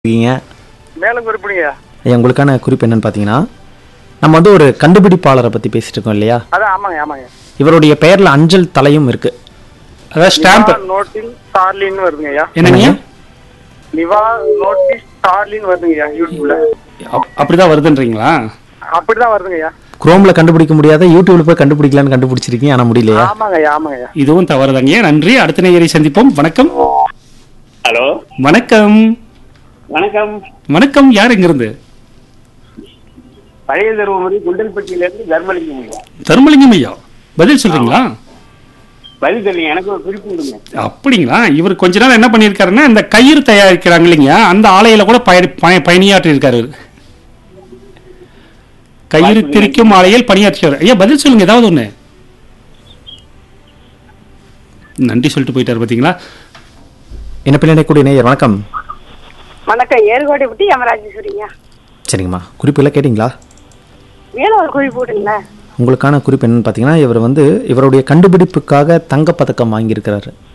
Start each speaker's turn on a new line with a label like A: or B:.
A: இருக்கீங்க
B: மேலும் குறிப்பிடுங்க
A: ஐயா, உங்களுக்கான குறிப்பு என்னன்னு பார்த்தீங்கன்னா நம்ம வந்து ஒரு கண்டுபிடிப்பாளரை பற்றி பேசிட்டு இருக்கோம் இல்லையா
B: அதான் ஆமாங்க ஆமாங்க
A: இவருடைய பெயர்ல அஞ்சல் தலையும் இருக்கு
C: அதாவது ஸ்டாம்ப்
B: நோட்டில் ஸ்டார்லின்னு வருதுங்க ஐயா
C: என்னங்க
B: நிவா நோட்டிஸ் ஸ்டார்லின்னு வருதுங்க ஐயா யூடியூப்ல
C: அப்- அப்படிதான் வருதுன்றீங்களா
B: அப்படிதான் வருதுங்க ஐயா
A: குரோம்ல கண்டுபிடிக்க முடியாத யூடியூப்ல போய் கண்டுபிடிக்கலாம்னு கண்டுபிடிச்சிருக்கீங்க ஆனா முடியலையா
B: ஆமாங்க ஐயா ஆமாங்க ஐயா
C: இதுவும் தவறுதாங்க நன்றி அடுத்த நேயரை சந்திப்போம் வணக்கம்
D: ஹலோ
C: வணக்கம்
D: வணக்கம்
C: வணக்கம் யார் எங்கிருந்து
D: பழைய தருமபுரி குண்டல்பட்டியில இருந்து தர்மலிங்கம் ஐயா
C: தர்மலிங்கம் ஐயா பதில் சொல்றீங்களா
D: பதில் தெரியுங்க எனக்கு ஒரு குறிப்பு கொடுங்க
C: அப்படிங்களா இவர் கொஞ்ச நாள் என்ன பண்ணியிருக்காருன்னா இந்த கயிறு தயாரிக்கிறாங்க இல்லைங்க அந்த ஆலையில கூட பயணி பய- பணியாற்றி இருக்காரு இவரு. கயிறு திரிக்கும் ஆலையில் பணியாற்றியவர் ஐயா பதில் சொல்லுங்க ஏதாவது ஒண்ணு நன்றி சொல்லிட்டு போயிட்டாரு பாத்தீங்களா
A: என்ன பின்னாடி கூடிய நேயர் வணக்கம்
E: வணக்கம் ஏறுகோட்டை விட்டு யமராஜேஸ்வரிங்க
A: சரிங்கம்மா குறிப்பெல்லாம் கேட்டிங்களா
E: மேல ஒரு குழி போட்டுங்களேன்
A: உங்களுக்கான குறிப்பு என்னன்னு பார்த்தீங்கன்னா இவர் வந்து இவருடைய கண்டுபிடிப்புக்காக தங்கப்பதக்கம் வாங்கியிருக்கிறாரு